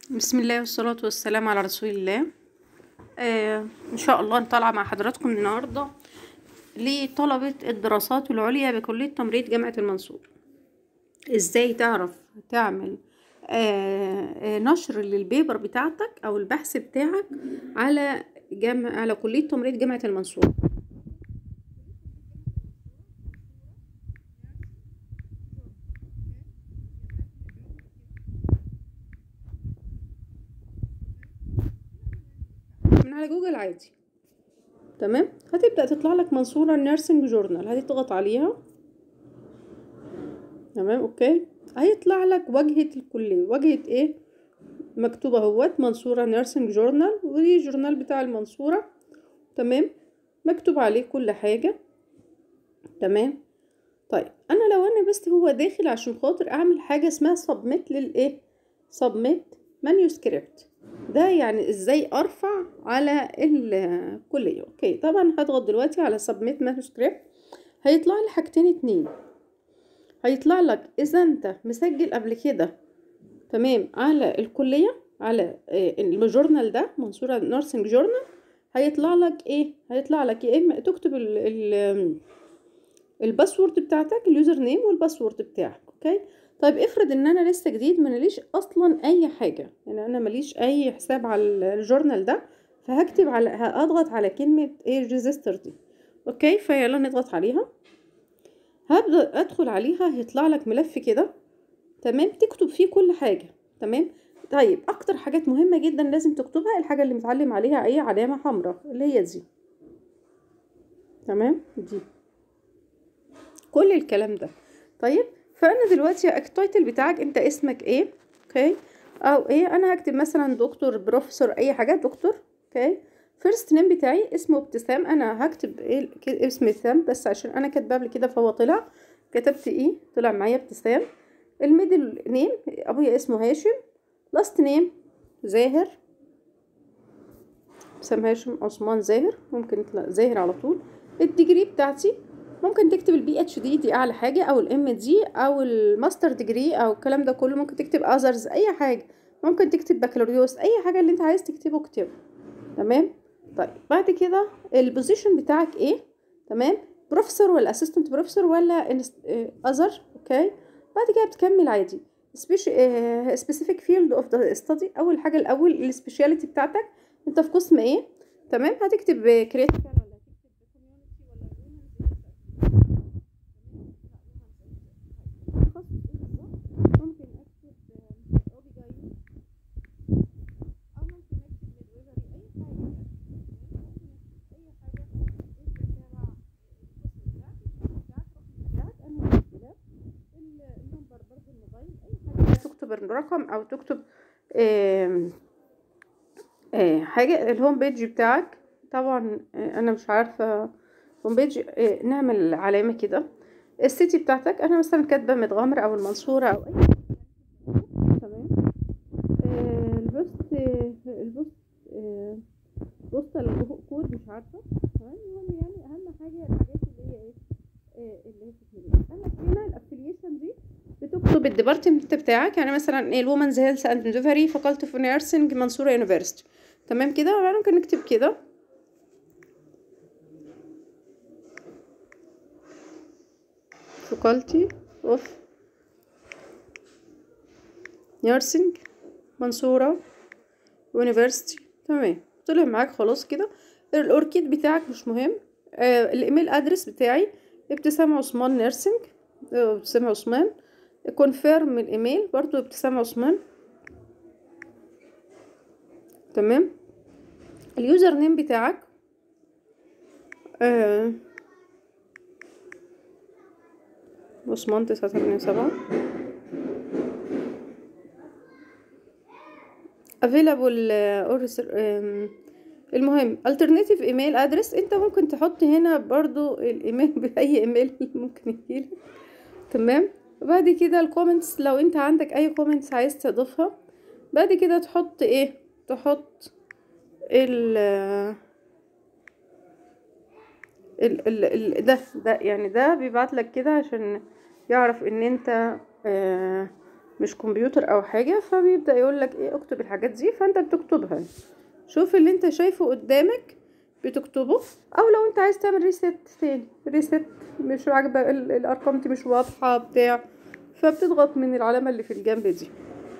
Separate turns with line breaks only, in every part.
بسم الله والصلاة والسلام على رسول الله آه إن شاء الله طالعة مع حضراتكم النهاردة لطلبة الدراسات العليا بكلية تمريض جامعة المنصور إزاي تعرف تعمل آه آه نشر للبيبر بتاعتك أو البحث بتاعك على جامعة على كلية تمريض جامعة المنصور من على جوجل عادي تمام هتبدأ تطلع لك منصورة نيرسينج جورنال هتضغط عليها تمام اوكي هيطلع لك واجهة الكلية واجهة ايه مكتوبة اهوت منصورة نيرسينج جورنال ودي الجورنال بتاع المنصورة تمام مكتوب عليه كل حاجة تمام طيب انا لو انا بس هو داخل عشان خاطر اعمل حاجة اسمها سبميت للايه سبميت مانيوسكريبت ده يعني ازاي ارفع على الكلية اوكي طبعا هضغط دلوقتي على سبميت مانوسكريبت هيطلع لي حاجتين اتنين هيطلع لك اذا انت مسجل قبل كده تمام على الكلية على الجورنال ده منصورة نورسينج جورنال هيطلع لك ايه هيطلع لك يا اما تكتب ال ال الباسورد بتاعتك اليوزر نيم والباسورد بتاعك اوكي طيب افرض ان انا لسه جديد ماليش اصلا اي حاجه يعني انا ماليش اي حساب على الجورنال ده فهكتب على هضغط على كلمه ايه ريجستر دي اوكي فيلا نضغط عليها هبدا ادخل عليها هيطلع لك ملف كده تمام تكتب فيه كل حاجه تمام طيب اكتر حاجات مهمه جدا لازم تكتبها الحاجه اللي متعلم عليها اي علامه حمراء اللي هي دي تمام دي كل الكلام ده طيب فانا دلوقتي التايتل بتاعك انت اسمك ايه اوكي او ايه انا هكتب مثلا دكتور بروفيسور اي حاجه دكتور اوكي فيرست نيم بتاعي اسمه ابتسام انا هكتب ايه اسم ابتسام بس عشان انا كاتبه قبل كده فهو طلع كتبت ايه طلع معايا ابتسام الميدل نيم ابويا اسمه هاشم لاست نيم زاهر ابتسام هاشم عثمان زاهر ممكن زاهر على طول الديجري بتاعتي ممكن تكتب البي اتش دي دي اعلى حاجه او الام دي او الماستر ديجري او الكلام ده كله ممكن تكتب اذرز اي حاجه ممكن تكتب بكالوريوس اي حاجه اللي انت عايز تكتبه اكتبه تمام طيب بعد كده البوزيشن بتاعك ايه تمام بروفيسور ولا اسيستنت بروفيسور ولا اذر اوكي بعد كده بتكمل عادي سبيسيفيك فيلد اوف ذا ستادي اول حاجه الاول السبيشاليتي بتاعتك انت في قسم ايه تمام هتكتب كريتيكال تكتب الرقم او تكتب آه آه حاجة الهوم بيج بتاعك طبعا آه انا مش عارفة هوم بيج نعمل علامة كده السيتي بتاعتك انا مثلا كاتبة متغمر او المنصورة او اي تمام البوست البوست بوست الكود مش عارفة تمام المهم يعني اهم حاجة الحاجات اللي هي ايه اللي هي في انا هنا الافلييشن دي بتكتب الديبارتمنت بتاعك يعني مثلا ايه الومنز هيلث اند ديفري فاكولتي اوف نيرسينج منصوره يونيفرستي تمام كده ممكن نكتب كده فاكولتي اوف نيرسينج منصوره يونيفرستي تمام طلع معاك خلاص كده الاوركيد بتاعك مش مهم آه الايميل ادرس بتاعي ابتسام عثمان نيرسينج ابتسام عثمان كونفيرم الايميل برضو ابتسام عثمان تمام اليوزر نيم بتاعك آه. عثمان تسعة ثمانية سبعة available uh, المهم alternative email address انت ممكن تحط هنا برضو الايميل باي ايميل ممكن يجيلك تمام بعد كده الكومنتس لو انت عندك اي كومنتس عايز تضيفها بعد كده تحط ايه تحط ال ال ال, ال ده ده يعني ده بيبعت لك كده عشان يعرف ان انت آه مش كمبيوتر او حاجه فبيبدا يقول لك ايه اكتب الحاجات دي فانت بتكتبها شوف اللي انت شايفه قدامك بتكتبه او لو انت عايز تعمل ريست تاني ريست مش عاجبك ال- الارقام دي مش واضحه بتاع فبتضغط من العلامه اللي في الجنب دي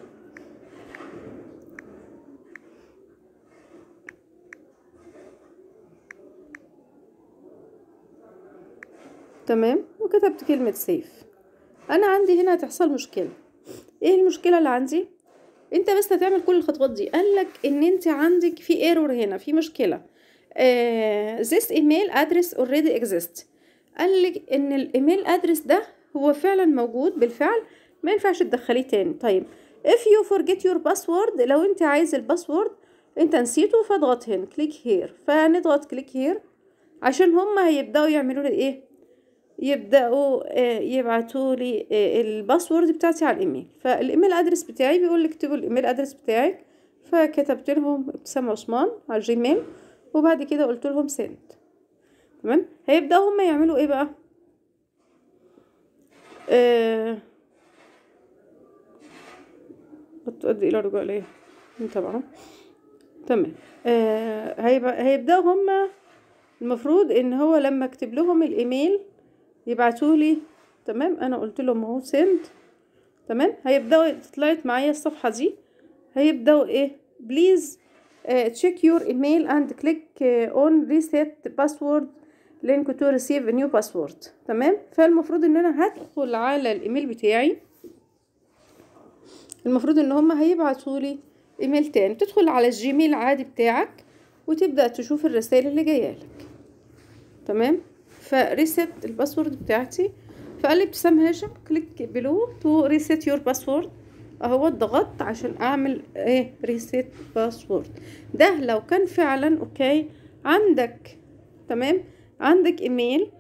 تمام وكتبت كلمة سيف انا عندي هنا هتحصل مشكلة ايه المشكلة اللي عندي انت بس هتعمل كل الخطوات دي قالك ان انت عندك في ايرور هنا في مشكلة آه this email address already exists قالك ان الايميل ادرس ده هو فعلا موجود بالفعل ما ينفعش تدخليه تاني طيب if you forget your password لو انت عايز الباسورد انت نسيته فاضغط هنا كليك هير فنضغط كليك هير عشان هما هيبداوا يعملوا لي ايه يبداوا آه، يبعتوا لي آه، الباسورد بتاعتي على الايميل فالايميل ادرس بتاعي بيقول لي اكتبوا الايميل ادرس بتاعك فكتبت لهم ابتسام عثمان على الجيميل وبعد كده قلت لهم سند تمام هيبداوا هم يعملوا ايه بقى آه تؤدي الى رجوع الايه طبعا تمام آه هيبقى هيبداوا هم المفروض ان هو لما اكتب لهم الايميل يبعتوا لي تمام انا قلت لهم اهو سند تمام هيبداوا طلعت معايا الصفحه دي هيبداوا ايه بليز تشيك يور ايميل اند كليك اون ريسيت باسورد لينك تو ريسيف نيو باسورد تمام فالمفروض ان انا هدخل على الايميل بتاعي المفروض ان هم هيبعتوا لي ايميل تاني تدخل على الجيميل عادي بتاعك وتبدا تشوف الرسائل اللي جايه لك تمام فريست الباسورد بتاعتي فقال لي ابتسام هاشم كليك بلو تو ريسيت يور باسورد اهو ضغطت عشان اعمل ايه ريسيت باسورد ده لو كان فعلا اوكي عندك تمام عندك ايميل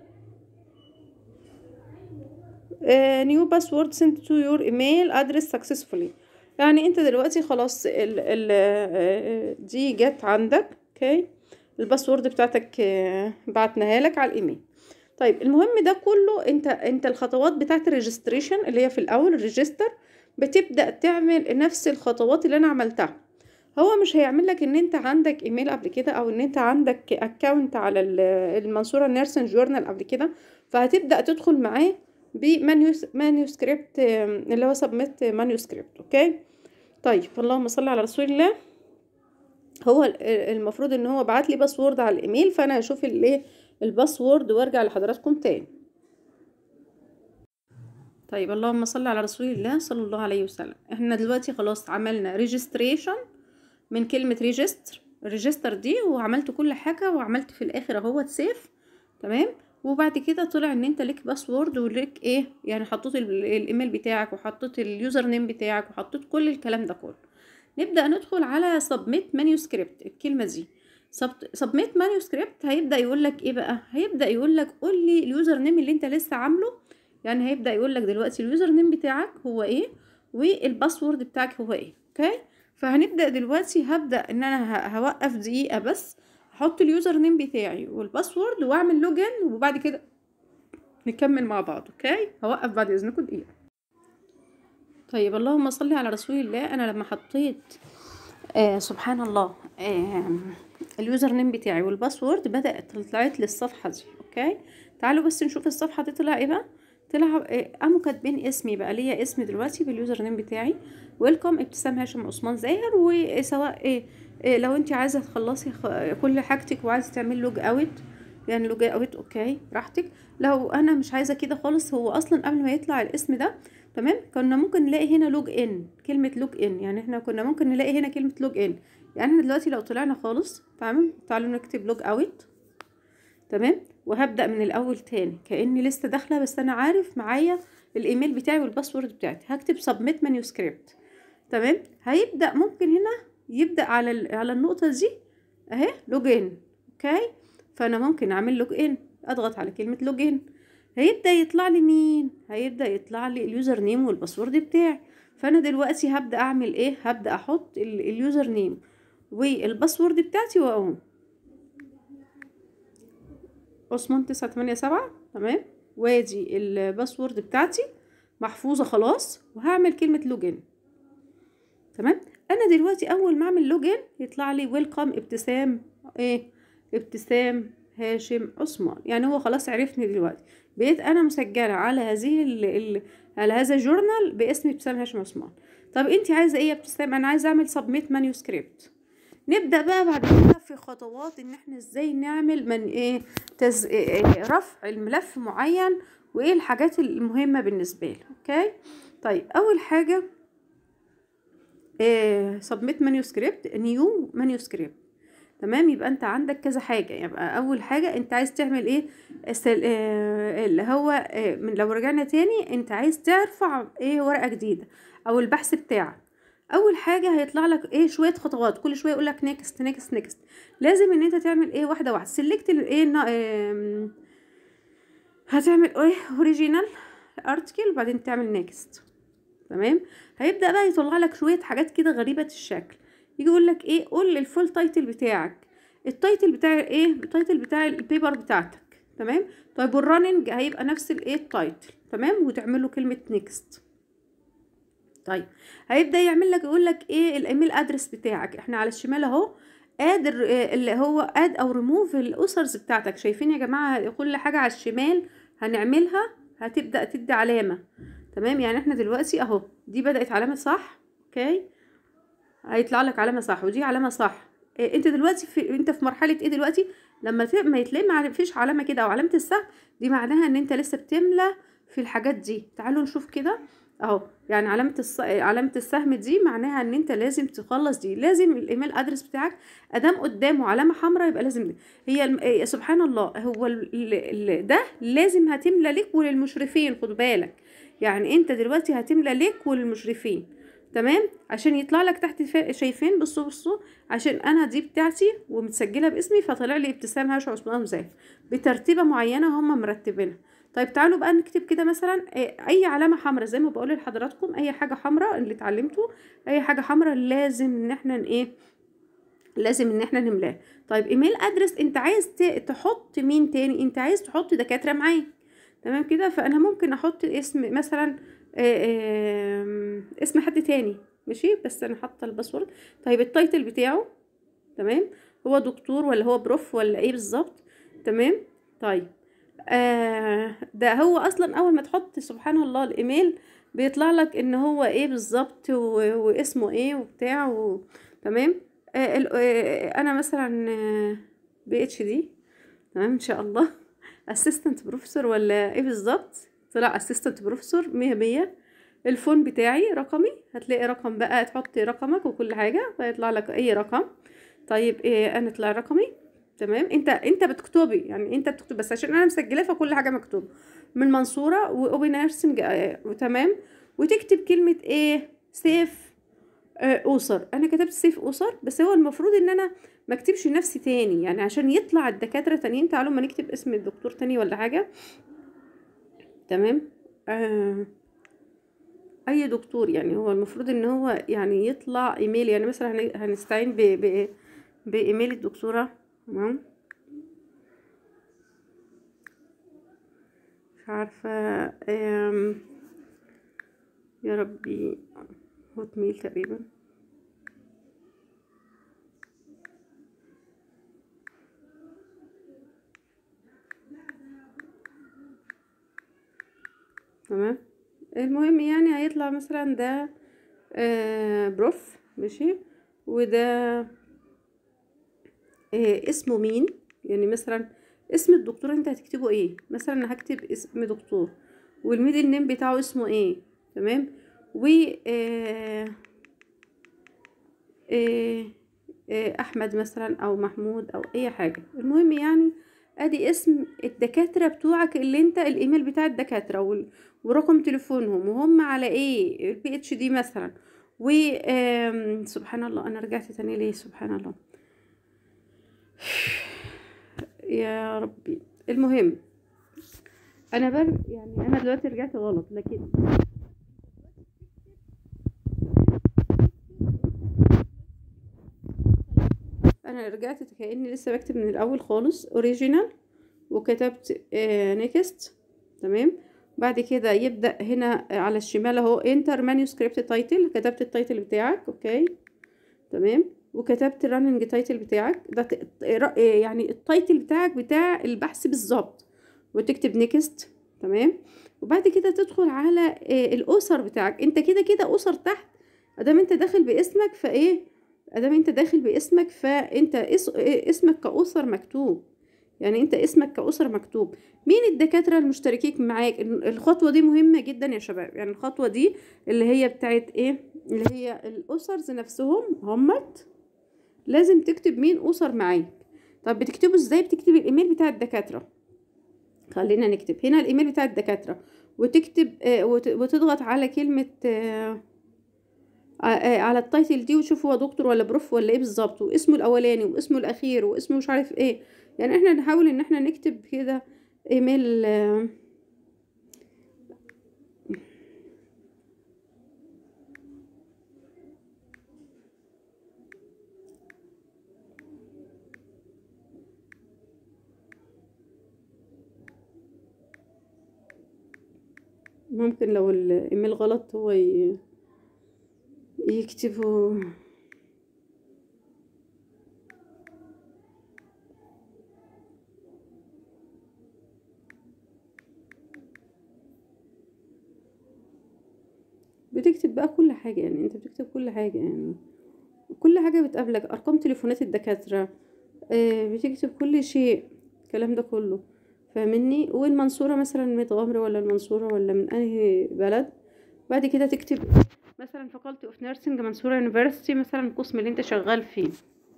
نيو باسورد سنت تو يور ايميل ادرس سكسسفولي يعني انت دلوقتي خلاص ال ال دي جت عندك اوكي الباسورد بتاعتك آه، بعتناها لك على الايميل طيب المهم ده كله انت انت الخطوات بتاعت الريجستريشن اللي هي في الاول الريجستر بتبدا تعمل نفس الخطوات اللي انا عملتها هو مش هيعمل لك ان انت عندك ايميل قبل كده او ان انت عندك اكونت على ال- المنصوره نيرسن جورنال قبل كده فهتبدا تدخل معاه بمانيوسكريبت اللي هو سبميت مانيوسكريبت اوكي طيب اللهم صل على رسول الله هو ال- المفروض ان هو بعت لي باسورد على الايميل فانا هشوف الايه الباسورد وارجع لحضراتكم تاني طيب اللهم صل على رسول الله صلى الله عليه وسلم احنا دلوقتي خلاص عملنا ريجستريشن من كلمة ريجستر ريجستر دي وعملت كل حاجة وعملت في الاخر اهوت سيف تمام وبعد كده طلع ان انت ليك باسورد وليك ايه يعني حطيت ال- الايميل بتاعك وحطيت اليوزر نيم بتاعك وحطيت كل الكلام ده كله نبدأ ندخل على سبميت مانيوسكريبت الكلمة دي سبميت مانيوسكريبت هيبدأ يقول لك ايه بقى هيبدأ يقول لك قول لي اليوزر نيم اللي انت لسه عامله يعني هيبدأ يقول لك دلوقتي اليوزر نيم بتاعك هو ايه والباسورد بتاعك هو ايه اوكي فهنبدأ دلوقتي هبدأ ان انا ه- هوقف دقيقة بس احط اليوزر نيم بتاعي والباسورد واعمل لوجن وبعد كده نكمل مع بعض اوكي هوقف بعد اذنكم دقيقة طيب اللهم صل على رسول الله انا لما حطيت آه سبحان الله آه اليوزر نيم بتاعي والباسورد بدأت طلعت لي الصفحة دي اوكي تعالوا بس نشوف الصفحة دي طلع ايه بقى طلع آه، قاموا كاتبين اسمي بقى ليا اسمي دلوقتي باليوزر نيم بتاعي ويلكم ابتسام هاشم عثمان زاهر وسواء إيه إيه لو انت عايزه تخلصي خ- كل حاجتك وعايزه تعملي لوج اوت يعني لوج اوت اوكي براحتك لو انا مش عايزه كده خالص هو اصلا قبل ما يطلع الاسم ده تمام كنا ممكن نلاقي هنا لوج ان كلمه لوج ان يعني احنا كنا ممكن نلاقي هنا كلمه لوج ان يعني احنا دلوقتي لو طلعنا خالص تمام تعالوا نكتب لوج اوت تمام وهبدأ من الأول تاني كأني لسه داخلة بس أنا عارف معايا الإيميل بتاعي والباسورد بتاعتي هكتب submit manuscript تمام هيبدأ ممكن هنا يبدأ على ال- على النقطة دي أهي لوجين أوكي فأنا ممكن أعمل لوجين أضغط على كلمة لوجين هيبدأ يطلع لي مين هيبدأ يطلع لي اليوزر نيم والباسورد بتاعي فأنا دلوقتي هبدأ أعمل إيه هبدأ أحط ال- اليوزر نيم والباسورد بتاعتي وأقوم عثمان تسعة تمانية سبعة تمام وادي الباسورد بتاعتي محفوظه خلاص وهعمل كلمه لوجن تمام انا دلوقتي اول ما اعمل لوجن يطلع لي ويلكم ابتسام ايه ابتسام هاشم عثمان يعني هو خلاص عرفني دلوقتي بقيت انا مسجله على هذه ال ال على هذا الجورنال باسم ابتسام هاشم عثمان طب انت عايزه ايه يا ابتسام انا عايزه اعمل سبميت مانيوسكريبت نبدا بقى بعد كده في خطوات ان احنا ازاي نعمل من ايه, تز... إيه رفع الملف معين وايه الحاجات المهمه بالنسبه لي اوكي طيب اول حاجه سبميت مانيوسكريبت نيو مانيوسكريبت تمام يبقى انت عندك كذا حاجه يبقى اول حاجه انت عايز تعمل ايه السل... آه اللي هو آه من لو رجعنا تاني انت عايز ترفع ايه ورقه جديده او البحث بتاعك اول حاجه هيطلع لك ايه شويه خطوات كل شويه يقول لك نيكست نيكست نيكست لازم ان انت تعمل ايه واحده واحده سيلكت الايه اه هتعمل ايه اوريجينال ارتكل وبعدين تعمل نيكست تمام هيبدا بقى يطلع لك شويه حاجات كده غريبه الشكل يجي يقول لك ايه قول لي الفول تايتل بتاعك التايتل بتاع ايه التايتل بتاع البيبر بتاعتك تمام طيب والرننج هيبقى نفس الايه التايتل تمام وتعمل له كلمه نيكست طيب هيبدا يعمل لك يقول لك ايه الايميل ادرس بتاعك احنا على الشمال اهو اد اللي هو اد او ريموف الاسرز بتاعتك شايفين يا جماعه كل حاجه على الشمال هنعملها هتبدا تدي علامه تمام يعني احنا دلوقتي اهو دي بدات علامه صح اوكي هيطلع لك علامه صح ودي علامه صح إيه انت دلوقتي في انت في مرحله ايه دلوقتي لما ت... ما يتلاقي ما فيش علامه كده او علامه السهم دي معناها ان انت لسه بتملى في الحاجات دي تعالوا نشوف كده اهو يعني علامه الص... علامه السهم دي معناها ان انت لازم تخلص دي لازم الايميل ادرس بتاعك ادام قدامه علامه حمراء يبقى لازم دي. هي الم... سبحان الله هو ال... ال... ده لازم هتملى لك وللمشرفين خد بالك يعني انت دلوقتي هتملى لك وللمشرفين تمام عشان يطلع لك تحت شايفين بصوا بصوا عشان انا دي بتاعتي ومتسجله باسمي فطلع لي ابتسام هاش عثمان زاهر بترتيبه معينه هم مرتبينها طيب تعالوا بقى نكتب كده مثلا اي علامه حمراء زي ما بقول لحضراتكم اي حاجه حمراء اللي اتعلمته اي حاجه حمراء لازم ان احنا ايه لازم ان احنا نملاه طيب ايميل ادرس انت عايز تحط مين تاني انت عايز تحط دكاتره معاك تمام كده فانا ممكن احط اسم مثلا اسم حد تاني ماشي بس انا حاطه الباسورد طيب التايتل بتاعه تمام هو دكتور ولا هو بروف ولا ايه بالظبط تمام طيب آه ده هو اصلا اول ما تحط سبحان الله الايميل بيطلع لك ان هو ايه بالظبط واسمه ايه وبتاع و... تمام آه آه انا مثلا بي اتش دي تمام ان شاء الله اسيستنت بروفيسور ولا ايه بالظبط طلع اسيستنت بروفيسور مية مية الفون بتاعي رقمي هتلاقي رقم بقى تحط رقمك وكل حاجة فيطلع لك اي رقم طيب ايه انا طلع رقمي تمام انت انت بتكتبي يعني انت بتكتب بس عشان انا مسجله فكل حاجه مكتوبه من المنصوره واوبن نيرسنج تمام وتكتب كلمه ايه سيف آه اسر انا كتبت سيف اسر بس هو المفروض ان انا ما اكتبش نفسي تاني يعني عشان يطلع الدكاتره تانيين تعالوا ما نكتب اسم الدكتور تاني ولا حاجه تمام آه اي دكتور يعني هو المفروض ان هو يعني يطلع ايميل يعني مثلا هنستعين ب ب بايميل الدكتوره تمام مش عارفه يا ربي هوت ميل تقريبا تمام المهم يعني هيطلع مثلا ده آه بروف ماشي وده آه اسمه مين يعني مثلا اسم الدكتور انت هتكتبه ايه مثلا انا هكتب اسم دكتور والميدل نيم بتاعه اسمه ايه تمام و آه آه آه احمد مثلا او محمود او اي حاجه المهم يعني ادي اسم الدكاتره بتوعك اللي انت الايميل بتاع الدكاتره ورقم تليفونهم وهم على ايه البي اتش دي مثلا و سبحان الله انا رجعت تاني ليه سبحان الله يا ربي المهم انا بر يعني انا دلوقتي رجعت غلط لكن انا رجعت كاني لسه بكتب من الاول خالص اوريجينال وكتبت نيكست تمام بعد كده يبدأ هنا على الشمال اهو انتر مانuscript تايتل كتبت التايتل بتاعك اوكي تمام وكتبت الرننج تايتل بتاعك ده ت- ر- يعني التايتل بتاعك بتاع البحث بالظبط وتكتب نيكست تمام وبعد كده تدخل على آه، الاسر بتاعك انت كده كده اسر تحت ادام انت داخل باسمك فايه ادام انت داخل باسمك فانت اس- إيه، اسمك كاسر مكتوب يعني انت اسمك كاسر مكتوب مين الدكاتره المشتركين معاك ال- الخطوه دي مهمه جدا يا شباب يعني الخطوه دي اللي هي بتاعت ايه اللي هي الاسرز نفسهم همت لازم تكتب مين اسر معاك طب بتكتبه ازاي بتكتب الايميل بتاع الدكاتره خلينا نكتب هنا الايميل بتاع الدكاتره وتكتب آه، وت- وتضغط على كلمه آه، آه، آه، على التايتل دي وشوف هو دكتور ولا بروف ولا ايه بالظبط واسمه الاولاني واسمه الاخير واسمه مش عارف ايه يعني احنا نحاول ان احنا نكتب كده ايميل آه، ممكن لو الايميل غلط هو ي- يكتبه بتكتب بقى كل حاجة يعني انت بتكتب كل حاجة يعني كل حاجة بتقابلك ارقام تليفونات الدكاترة آه، بتكتب كل شيء الكلام ده كله فاهمني والمنصورة مثلا من متغمر ولا المنصورة ولا من انهي بلد بعد كده تكتب مثلا فاكولتي اوف نيرسينج منصورة يونيفرسيتي مثلا القسم اللي انت شغال فيه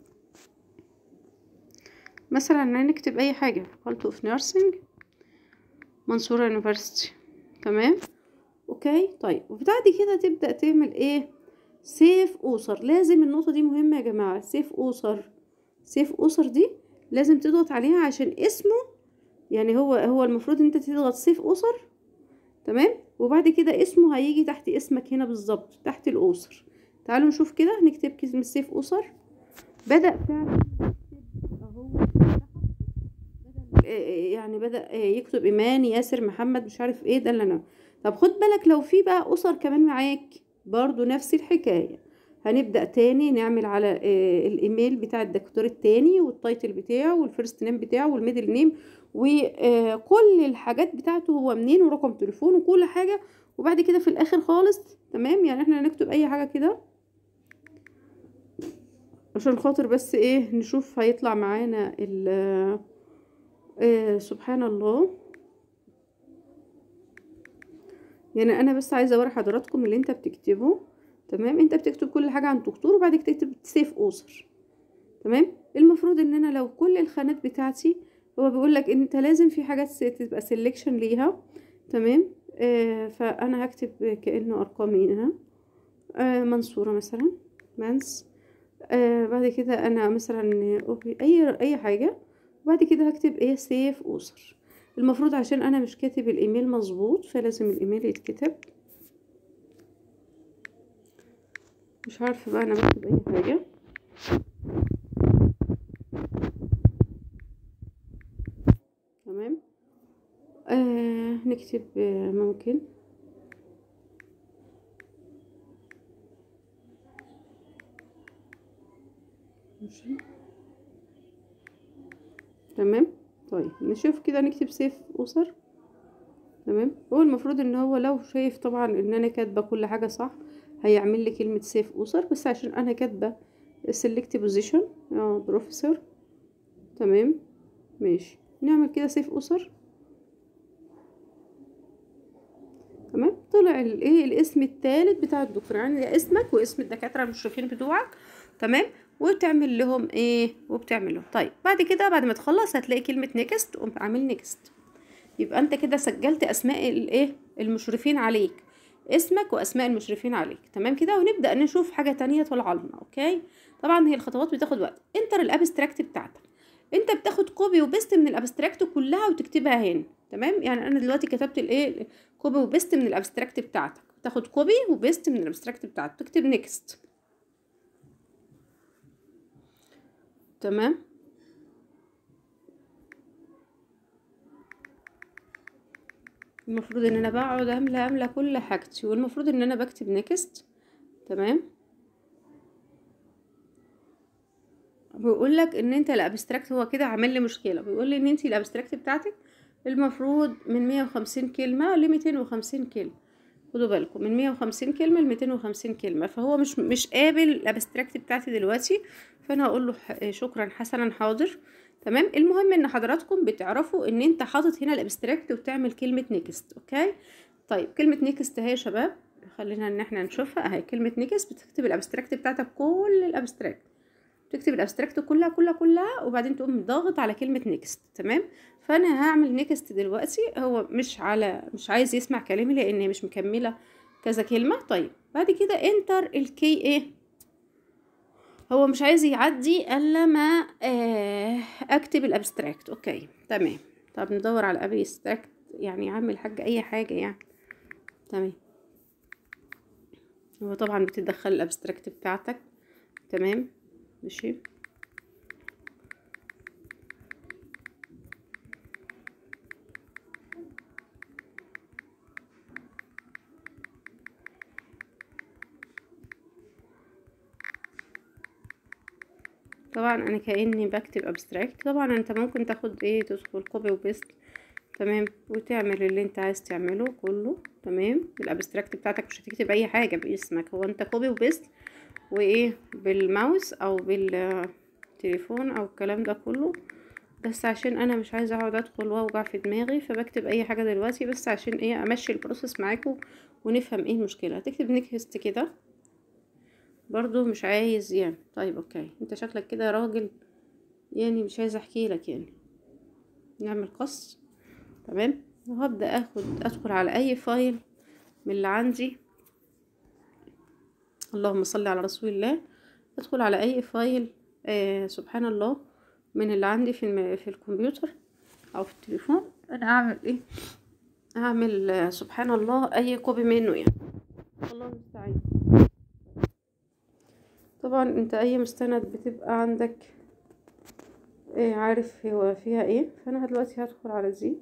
مثلا نكتب اي حاجة فاكولتي اوف نيرسينج منصورة يونيفرسيتي تمام اوكي طيب وبعد كده تبدأ تعمل ايه سيف اوسر لازم النقطة دي مهمة يا جماعة سيف اوسر سيف اوسر دي لازم تضغط عليها عشان اسمه يعني هو هو المفروض انت تضغط سيف اوسر تمام وبعد كده اسمه هيجي تحت اسمك هنا بالظبط تحت الاسر تعالوا نشوف كده نكتب كلمة سيف اوسر بدأ فعلا يكتب اهو بدأ يعني بدأ يكتب ايمان ياسر محمد مش عارف ايه ده اللي انا طب خد بالك لو في بقى اسر كمان معاك برضو نفس الحكاية هنبدأ تاني نعمل على آه، الايميل بتاع الدكتور التاني والتايتل بتاعه والفيرست نيم بتاعه والميدل نيم وكل الحاجات بتاعته هو منين ورقم تليفونه وكل حاجة وبعد كده في الاخر خالص تمام يعني احنا هنكتب اي حاجة كده عشان خاطر بس ايه نشوف هيطلع معانا ال آه سبحان الله يعني انا بس عايزه اوري حضراتكم اللي انت بتكتبه تمام انت بتكتب كل حاجه عن الدكتور وبعد كده تكتب سيف اوسر تمام المفروض ان انا لو كل الخانات بتاعتي هو بيقول لك انت لازم في حاجات س- تبقى سيلكشن ليها تمام آه فانا هكتب كانه ارقامي هنا آه منصوره مثلا منس آه بعد كده انا مثلا أوكي، اي اي حاجه وبعد كده هكتب ايه سيف اوسر المفروض عشان انا مش كاتب الايميل مظبوط فلازم الايميل يتكتب مش عارفه بقى انا بكتب اي حاجه تمام آه نكتب آه ممكن ماشي تمام طيب نشوف كده نكتب سيف اسر تمام هو المفروض ان هو لو شايف طبعا ان انا كاتبه كل حاجه صح هيعمل لي كلمه سيف اسر بس عشان انا كاتبه select position اه بروفيسور تمام ماشي نعمل كده سيف اسر تمام طلع الايه الاسم الثالث بتاع الدكتور يعني اسمك واسم الدكاتره المشرفين بتوعك تمام وبتعمل لهم ايه وبتعمل لهم طيب بعد كده بعد ما تخلص هتلاقي كلمه نيكست قوم عامل نيكست يبقى انت كده سجلت اسماء الايه المشرفين عليك اسمك واسماء المشرفين عليك تمام كده ونبدا نشوف حاجه تانية طالعه لنا اوكي طبعا هي الخطوات بتاخد وقت انتر الابستراكت بتاعتك انت بتاخد كوبي وبيست من الابستراكت كلها وتكتبها هنا تمام يعني انا دلوقتي كتبت الايه كوبي وبيست من الابستراكت بتاعتك تاخد كوبي وبيست من الابستراكت بتاعتك تكتب نيكست تمام المفروض ان انا بقعد املى املى كل حاجتي والمفروض ان انا بكتب نيكست تمام بيقول لك ان انت الابستراكت هو كده عامل لي مشكله بيقول لي ان انت الابستراكت بتاعتك المفروض من 150 كلمه ل 250 كلمه خدوا بالكم من 150 كلمه ل 250 كلمه فهو مش مش قابل الابستراكت بتاعتي دلوقتي فانا هقول له ح- شكرا حسنا حاضر تمام المهم ان حضراتكم بتعرفوا ان انت حاطط هنا الابستراكت وبتعمل كلمه نيكست اوكي طيب كلمه نيكست اهي يا شباب خلينا ان احنا نشوفها اهي كلمه نيكست بتكتب الابستراكت بتاعتك كل الابستراكت تكتب الابستراكت كلها كلها كلها وبعدين تقوم ضاغط على كلمة نيكست تمام فانا هعمل نيكست دلوقتي هو مش على مش عايز يسمع كلامي لان مش مكملة كذا كلمة طيب بعد كده انتر الكي ايه هو مش عايز يعدي الا ما آه اكتب الابستراكت اوكي تمام طب ندور على الابستراكت يعني اعمل حاجة اي حاجة يعني تمام هو طبعا بتدخل الابستراكت بتاعتك تمام ماشي طبعا انا كاني بكتب ابستراكت طبعا انت ممكن تاخد ايه تدخل كوبي وبيست تمام وتعمل اللي انت عايز تعمله كله تمام الابستراكت بتاعتك مش هتكتب اي حاجه باسمك هو انت كوبي وبيست وايه بالماوس او بالتليفون او الكلام ده كله بس عشان انا مش عايزه اقعد ادخل واوجع في دماغي فبكتب اي حاجه دلوقتي بس عشان ايه امشي البروسيس معاكم ونفهم ايه المشكله هتكتب نيكست كده برضو مش عايز يعني طيب اوكي انت شكلك كده راجل يعني مش عايزه احكي لك يعني نعمل قص تمام وهبدا اخد ادخل على اي فايل من اللي عندي اللهم صل على رسول الله ادخل على اي فايل آه سبحان الله من اللي عندي في الم... في الكمبيوتر او في التليفون انا اعمل ايه اعمل آه سبحان الله اي كوبي منه يعني الله المستعان طبعا انت اي مستند بتبقى عندك ايه عارف هو فيها ايه فانا دلوقتي هدخل على زي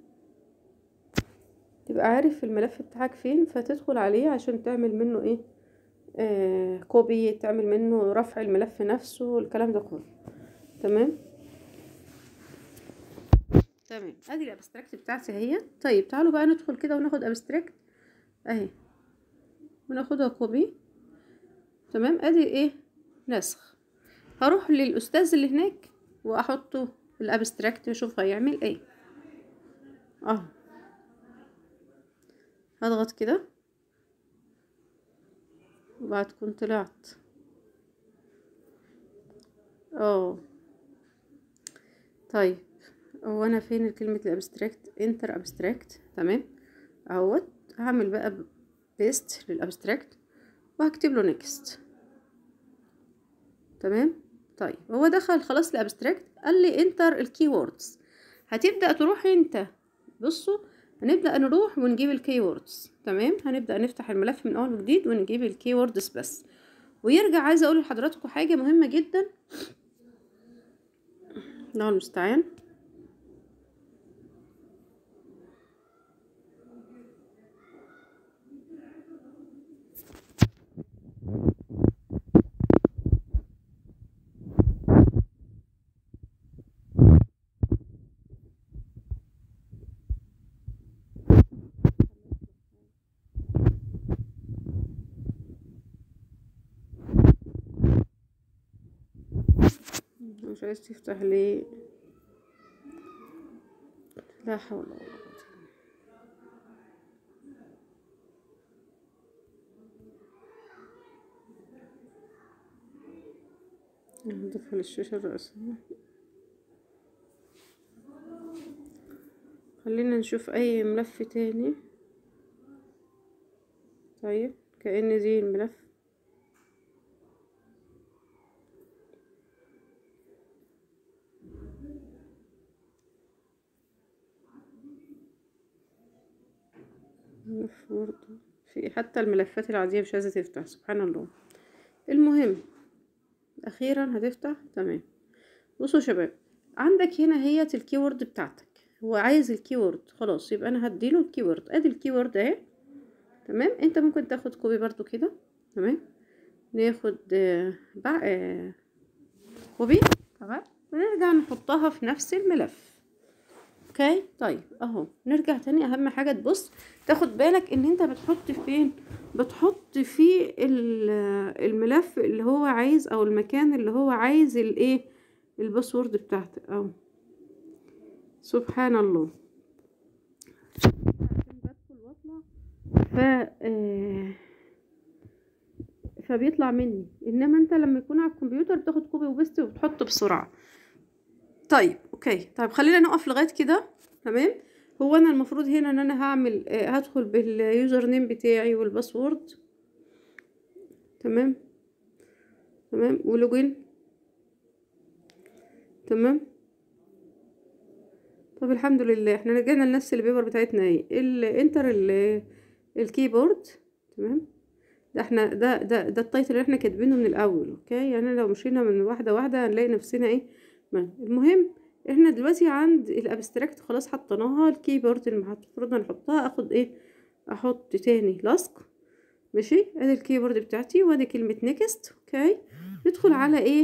تبقى عارف الملف بتاعك فين فتدخل عليه عشان تعمل منه ايه آه كوبي تعمل منه رفع الملف نفسه الكلام ده كله تمام تمام ادي الابستراكت بتاعتي اهي طيب تعالوا بقى ندخل كده وناخد ابستراكت اهي وناخدها كوبي تمام ادي ايه نسخ هروح للاستاذ اللي هناك واحطه الابستراكت واشوف هيعمل ايه اهو هضغط كده وبعد تكون طلعت اه طيب هو انا فين كلمة الابستراكت انتر ابستراكت تمام اهوت هعمل بقى بيست للابستراكت وهكتب له نيكست تمام طيب هو دخل خلاص الابستراكت قال لي انتر الكي ووردز هتبدا تروح انت بصوا هنبدا نروح ونجيب الكي ووردز تمام هنبدا نفتح الملف من اول وجديد ونجيب الكي ووردز بس ويرجع عايزه اقول لحضراتكم حاجه مهمه جدا الله المستعان مش عايز تفتح ليه لا حول ولا قوة نضيفها للشاشة الرئيسية خلينا نشوف اي ملف تاني طيب كأن دي الملف ملف برضه في حتى الملفات العادية مش عايزة تفتح سبحان الله المهم أخيرا هتفتح تمام بصوا يا شباب عندك هنا هي الكيورد بتاعتك هو عايز الكيورد خلاص يبقى انا هديله الكيورد ادي الكيورد اهي تمام انت ممكن تاخد كوبي برضو كده تمام ناخد آه بع... آه كوبي تمام ونرجع نحطها في نفس الملف اوكي طيب اهو نرجع تاني اهم حاجه تبص تاخد بالك ان انت بتحط فين بتحط في الملف اللي هو عايز او المكان اللي هو عايز الايه الباسورد بتاعتك اهو سبحان الله ف آه فبيطلع مني انما انت لما يكون على الكمبيوتر بتاخد كوبي وبيست وبتحطه بسرعه طيب اوكي طيب خلينا نقف لغايه كده تمام هو انا المفروض هنا ان انا هعمل آه هدخل باليوزر نيم بتاعي والباسورد تمام تمام ولوجين تمام طب الحمد لله احنا رجعنا لنفس البيبر بتاعتنا اهي الانتر الكيبورد تمام ده احنا ده ده ده التايتل اللي احنا كاتبينه من الاول اوكي يعني لو مشينا من واحده واحده هنلاقي نفسنا ايه ما. المهم احنا دلوقتي عند الابستراكت خلاص حطيناها الكيبورد اللي المفروض نحطها اخد ايه احط تاني لاسك ماشي ادي الكيبورد بتاعتي وادي كلمه نيكست اوكي ندخل على ايه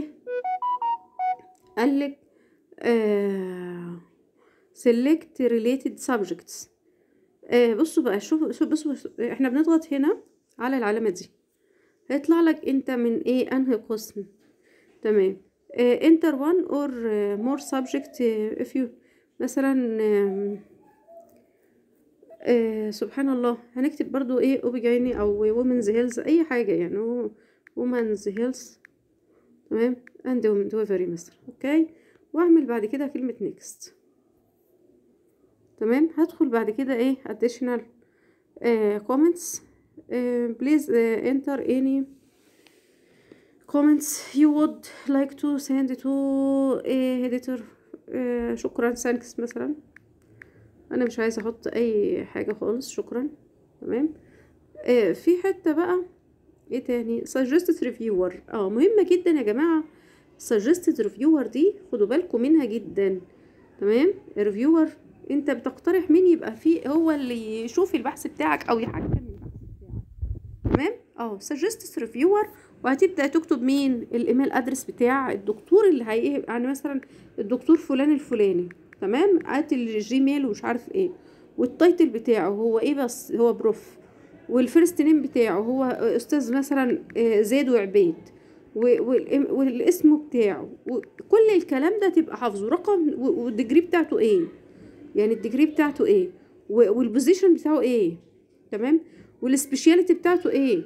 قالك آه select related subjects آه بصوا بقى شوفوا شوف بصوا, بصوا احنا بنضغط هنا على العلامة دي هيطلع لك انت من ايه انهي قسم تمام آه enter one or uh, more subject uh, if you مثلا آه آه سبحان الله هنكتب برضو ايه اوبجايني او women's health اي حاجة يعني women's health تمام and delivery مثلا اوكي واعمل بعد كده كلمة next تمام هدخل بعد كده ايه additional uh, comments uh, please uh, enter any comments you would like to send to a editor uh, شكرا thanks مثلا انا مش عايزه احط اي حاجه خالص شكرا تمام uh, في حته بقى ايه تاني suggested reviewer اه مهمه جدا يا جماعه suggested reviewer دي خدوا بالكم منها جدا تمام الريفيور انت بتقترح مين يبقى فيه هو اللي يشوف البحث بتاعك او يحكم البحث بتاعك تمام اه سجست ريفيور وهتبدا تكتب مين الايميل ادرس بتاع الدكتور اللي هي يعني مثلا الدكتور فلان الفلاني تمام هات الجيميل ومش عارف ايه والتايتل بتاعه هو ايه بس هو بروف والفيرست نيم بتاعه هو استاذ مثلا زيد وعبيد والاسم بتاعه وكل الكلام ده تبقى حافظه رقم والديجري بتاعته ايه يعني الديجري بتاعته ايه والبوزيشن بتاعه ايه تمام والسبيشاليتي بتاعته ايه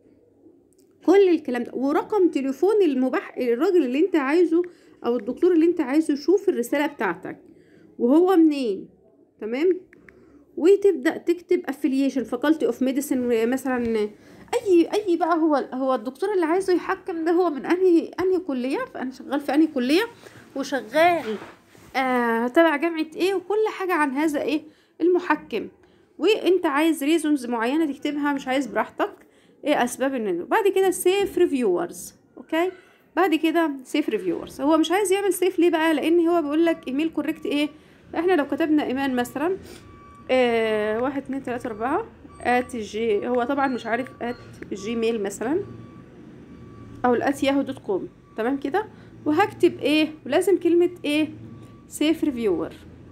كل الكلام ده ورقم تليفون المباح الراجل اللي انت عايزه او الدكتور اللي انت عايزه يشوف الرساله بتاعتك وهو منين تمام وتبدا تكتب افلييشن فاكولتي اوف ميديسن مثلا اي اي بقى هو هو الدكتور اللي عايزه يحكم ده هو من انهي انهي كليه فانا شغال في انهي كليه وشغال آه تبع جامعه ايه وكل حاجه عن هذا ايه المحكم وانت عايز ريزونز معينه تكتبها مش عايز براحتك ايه اسباب انه بعد كده سيف ريفيورز اوكي بعد كده سيف ريفيورز هو مش عايز يعمل سيف ليه بقى لان هو بيقول لك ايميل كوريكت ايه احنا لو كتبنا ايمان مثلا آه واحد اتنين تلاته اربعه ات جي هو طبعا مش عارف ات جيميل مثلا او الات ياهو دوت كوم تمام كده وهكتب ايه ولازم كلمه ايه سيف ريفيور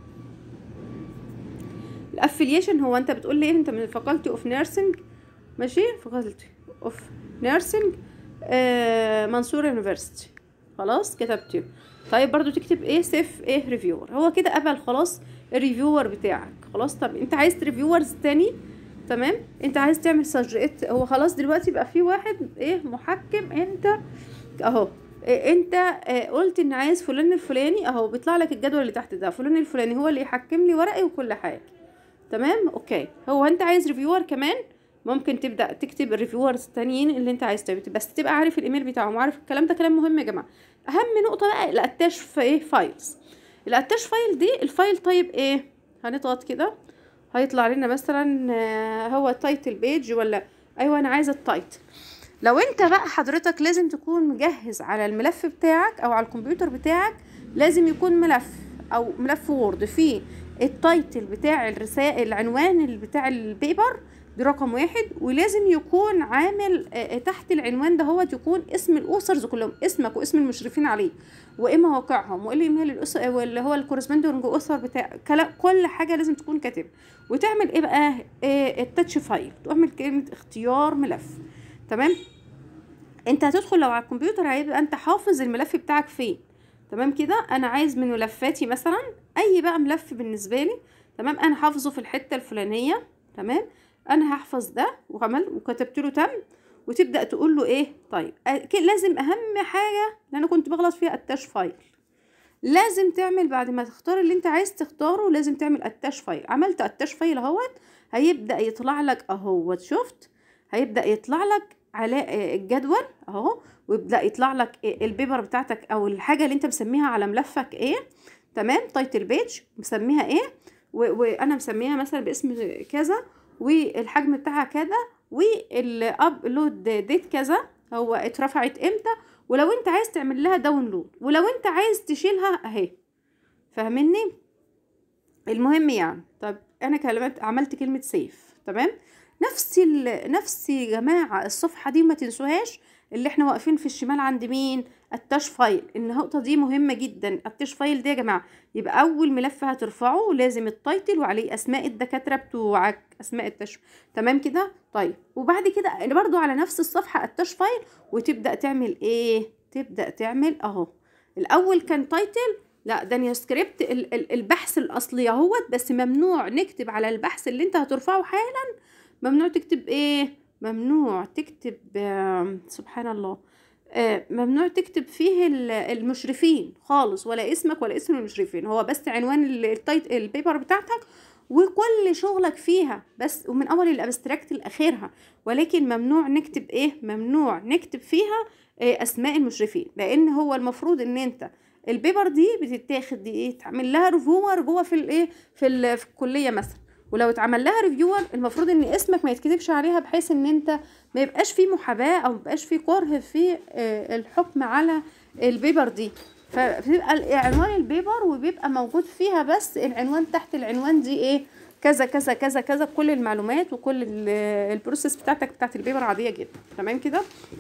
الافليشن هو انت بتقول لي انت من فاكولتي اوف نيرسينج ماشي فاكولتي اوف نيرسينج آه منصور يونيفرسيتي خلاص كتبته طيب برضو تكتب ايه سيف ايه ريفيور هو كده قبل خلاص الريفيور بتاعك خلاص طب انت عايز ريفيورز تاني تمام انت عايز تعمل سجلت هو خلاص دلوقتي بقى في واحد ايه محكم انت اهو إيه انت إيه قلت ان عايز فلان الفلاني اهو بيطلع لك الجدول اللي تحت ده فلان الفلاني هو اللي يحكم لي ورقي وكل حاجه تمام اوكي هو انت عايز ريفيور كمان ممكن تبدا تكتب الريفيورز التانيين اللي انت عايز تكتب بس تبقى عارف الايميل بتاعهم وعارف الكلام ده كلام مهم يا جماعه اهم نقطه بقى الاتاش في ايه فايلز الاتاش فايل دي الفايل طيب ايه هنضغط كده هيطلع لنا مثلا هو تايتل بيج ولا ايوه انا عايزه التايتل لو انت بقى حضرتك لازم تكون مجهز على الملف بتاعك او على الكمبيوتر بتاعك لازم يكون ملف او ملف وورد فيه التايتل بتاع الرسائل العنوان اللي بتاع البيبر دي رقم واحد ولازم يكون عامل آه، تحت العنوان ده هو يكون اسم الاوثرز كلهم اسمك واسم المشرفين عليه وايه مواقعهم وايه الايميل الأس... واللي هو الكورسبوندنج اوثر بتاع كلا- كل حاجه لازم تكون كاتب وتعمل ايه بقى إيه التاتش فايل تعمل كلمه اختيار ملف تمام انت هتدخل لو على الكمبيوتر هيبقى انت حافظ الملف بتاعك فين تمام كده انا عايز من ملفاتي مثلا اي بقى ملف بالنسبه لي تمام انا حافظه في الحته الفلانيه تمام انا هحفظ ده وعمل وكتبت له تم وتبدا تقول له ايه طيب أكيد لازم اهم حاجه اللي انا كنت بغلط فيها التاش فايل لازم تعمل بعد ما تختار اللي انت عايز تختاره لازم تعمل اتاش فايل عملت اتاش فايل اهوت هيبدا يطلع لك اهوت شفت هيبدا يطلع لك على آه، الجدول اهو ويبدا يطلع لك آه، البيبر بتاعتك او الحاجه اللي انت مسميها على ملفك ايه تمام تايتل بيج مسميها ايه و- وانا مسميها مثلا باسم كذا والحجم بتاعها كذا والابلود ديت كذا هو اترفعت امتى ولو انت عايز تعمل لها داونلود ولو انت عايز تشيلها اهي فاهمني المهم يعني طب انا كلمت عملت كلمه سيف تمام نفس ال... نفس يا جماعه الصفحه دي ما تنسوهاش اللي احنا واقفين في الشمال عند مين التاش فايل النقطه دي مهمه جدا التاش فايل دي يا جماعه يبقى اول ملف هترفعه لازم التايتل وعليه اسماء الدكاتره بتوعك اسماء التش تمام كده طيب وبعد كده برضو على نفس الصفحه التاش فايل وتبدا تعمل ايه تبدا تعمل اهو الاول كان تايتل لا ده نيوسكريبت ال- ال- البحث الاصلي اهوت بس ممنوع نكتب على البحث اللي انت هترفعه حالا ممنوع تكتب ايه ممنوع تكتب آم، سبحان الله آه، ممنوع تكتب فيه ال- المشرفين خالص ولا اسمك ولا اسم المشرفين هو بس عنوان ال- التايت البيبر بتاعتك وكل شغلك فيها بس ومن اول الابستراكت لاخرها ولكن ممنوع نكتب ايه ممنوع نكتب فيها آه، اسماء المشرفين لان هو المفروض ان انت البيبر دي بتتاخد دي ايه تعمل لها ريفيور جوه في الايه في, ال- في الكليه مثلا ولو اتعمل لها ريفيور المفروض ان اسمك ما يتكتبش عليها بحيث ان انت ما يبقاش فيه محاباه او ما يبقاش فيه كره في آه، الحكم على البيبر دي فبتبقى عنوان البيبر وبيبقى موجود فيها بس العنوان تحت العنوان دي ايه كذا كذا كذا كذا كل المعلومات وكل ال- البروسيس بتاعتك بتاعت البيبر عاديه جدا تمام كده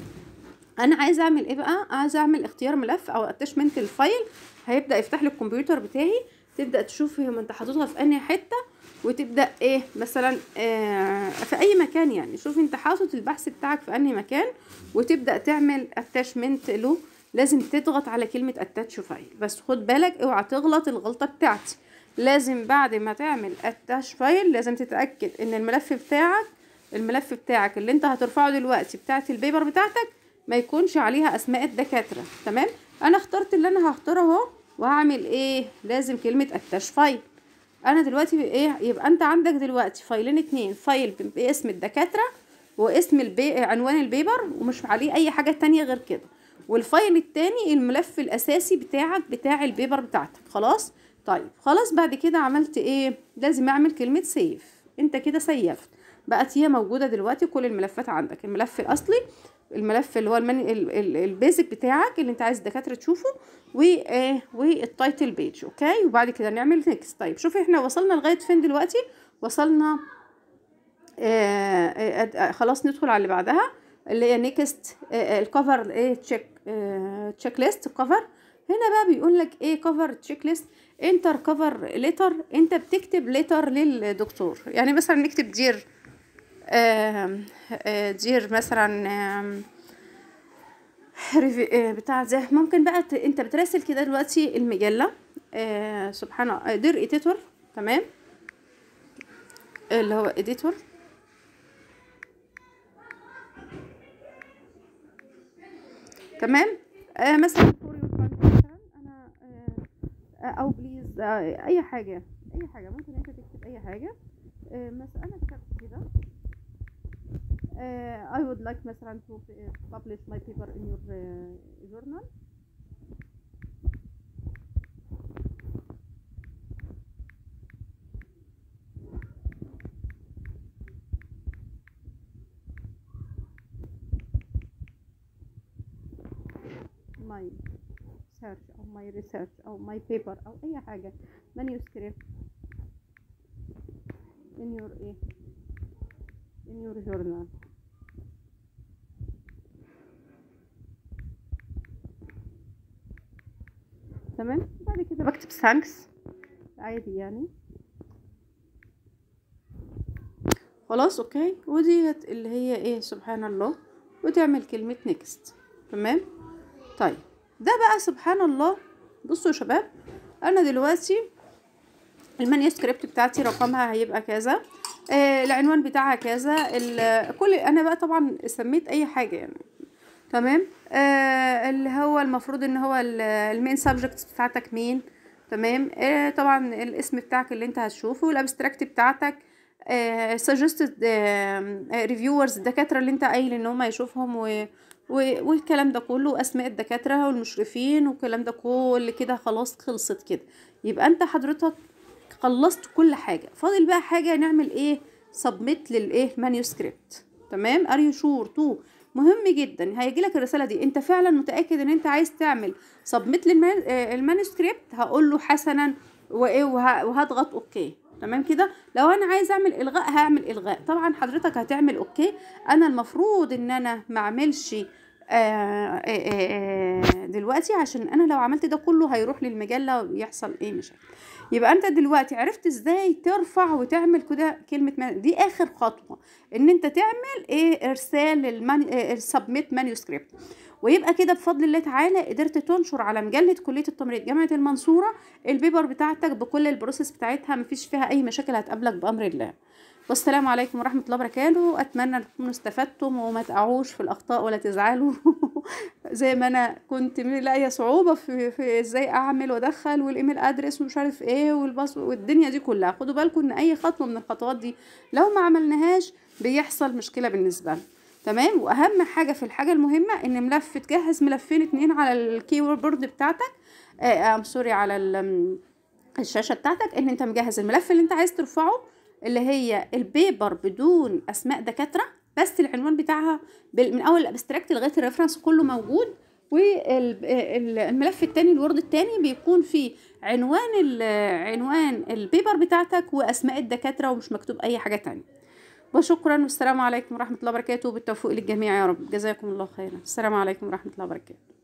انا عايزه اعمل ايه بقى عايزه اعمل اختيار ملف او اتشمنت الفايل هيبدا يفتح لي الكمبيوتر بتاعي تبدا تشوف هي ما انت حاططها في انهي حته وتبدا ايه مثلا آه في اي مكان يعني شوف انت حاطط البحث بتاعك في انهي مكان وتبدا تعمل اتاشمنت له لازم تضغط على كلمه اتاتش فايل بس خد بالك اوعى تغلط الغلطه بتاعتي لازم بعد ما تعمل اتاش فايل لازم تتاكد ان الملف بتاعك الملف بتاعك اللي انت هترفعه دلوقتي بتاعت البيبر بتاعتك ما يكونش عليها اسماء الدكاتره تمام انا اخترت اللي انا هختاره اهو وهعمل ايه لازم كلمه اتاش فايل انا دلوقتي ايه يبقى انت عندك دلوقتي فايلين اتنين فايل ب- باسم الدكاتره واسم البي... عنوان البيبر ومش عليه اي حاجه تانية غير كده والفايل التاني الملف الاساسي بتاعك بتاع البيبر بتاعتك خلاص طيب خلاص بعد كده عملت ايه لازم اعمل كلمه سيف انت كده سيفت بقت هي موجوده دلوقتي كل الملفات عندك الملف الاصلي الملف اللي هو المن... ال... ال... البيزك بتاعك اللي انت عايز الدكاتره تشوفه و آه والتايتل بيج اوكي وبعد كده نعمل نيكست طيب شوفي احنا وصلنا لغايه فين دلوقتي وصلنا آه آه آه خلاص ندخل على اللي بعدها اللي هي نيكست آه الكفر ايه تشيك آه تشيك ليست كفر هنا بقى بيقول لك ايه كفر تشيك ليست انتر كفر ليتر انت بتكتب ليتر للدكتور يعني مثلا نكتب دير آم، آه، دير مثلا آم، ريفي- آه، بتاع ده ممكن بقى ت- انت بتراسل كده دلوقتي المجلة آه، سبحان الله آه، دير اديتور تمام اللي هو اديتور تمام آه مثلا فور يور مثلا انا آه آه، او بليز آه اي حاجه اي حاجه ممكن انت تكتب اي حاجه آه مثلا انا كتبت كده آه I would like مثلا to uh, publish my paper in your uh, journal my search او my research او my paper او اي حاجه manuscript in your ايه in your journal تمام بعد كده بكتب ثانكس عادي يعني خلاص اوكي وديت اللي هي ايه سبحان الله وتعمل كلمة نيكست تمام طيب ده بقى سبحان الله بصوا يا شباب انا دلوقتي المانيسكريبت بتاعتي رقمها هيبقى كذا آه العنوان بتاعها كذا كل انا بقى طبعا سميت اي حاجه يعني تمام آه اللي هو المفروض ان هو المين سبجكت بتاعتك مين تمام آه طبعا الاسم بتاعك اللي انت هتشوفه والابستراكت بتاعتك سجستد ريفيورز الدكاتره اللي انت قايل ان هم يشوفهم و والكلام ده كله واسماء الدكاتره والمشرفين والكلام ده كل كده خلاص خلصت كده يبقى انت حضرتك خلصت كل حاجه فاضل بقى حاجه نعمل ايه سبميت للايه مانيوسكريبت تمام ار يو شور تو مهم جدا هيجي لك الرساله دي انت فعلا متاكد ان انت عايز تعمل سبميت للمانيوسكريبت هقول له حسنا وايه وهضغط اوكي تمام كده لو انا عايز اعمل الغاء هعمل الغاء طبعا حضرتك هتعمل اوكي انا المفروض ان انا ما اعملش آآ آآ دلوقتي عشان انا لو عملت ده كله هيروح للمجله ويحصل ايه مشاكل يبقى انت دلوقتي عرفت ازاي ترفع وتعمل كده كلمه من... دي اخر خطوه ان انت تعمل ايه ارسال السبميت مانيوسكريبت ويبقى كده بفضل الله تعالى قدرت تنشر على مجله كليه التمريض جامعه المنصوره البيبر بتاعتك بكل البروسيس بتاعتها مفيش فيها اي مشاكل هتقابلك بامر الله والسلام عليكم ورحمة الله وبركاته أتمنى تكونوا استفدتم وما تقعوش في الأخطاء ولا تزعلوا زي ما أنا كنت لاقية صعوبة في, في إزاي أعمل وأدخل والإيميل أدرس ومش عارف إيه والباص والدنيا دي كلها خدوا بالكم إن أي خطوة من الخطوات دي لو ما عملناهاش بيحصل مشكلة بالنسبة لنا تمام واهم حاجه في الحاجه المهمه ان ملف تجهز ملفين اتنين على الكيبورد بتاعتك آه سوري على الشاشه بتاعتك ان انت مجهز الملف اللي انت عايز ترفعه اللي هي البيبر بدون اسماء دكاتره بس العنوان بتاعها من اول الابستراكت لغايه الريفرنس كله موجود والملف التاني الورد التاني بيكون فيه عنوان عنوان البيبر بتاعتك واسماء الدكاتره ومش مكتوب اي حاجه تانية وشكرا والسلام عليكم ورحمه الله وبركاته بالتوفيق للجميع يا رب جزاكم الله خيرا السلام عليكم ورحمه الله وبركاته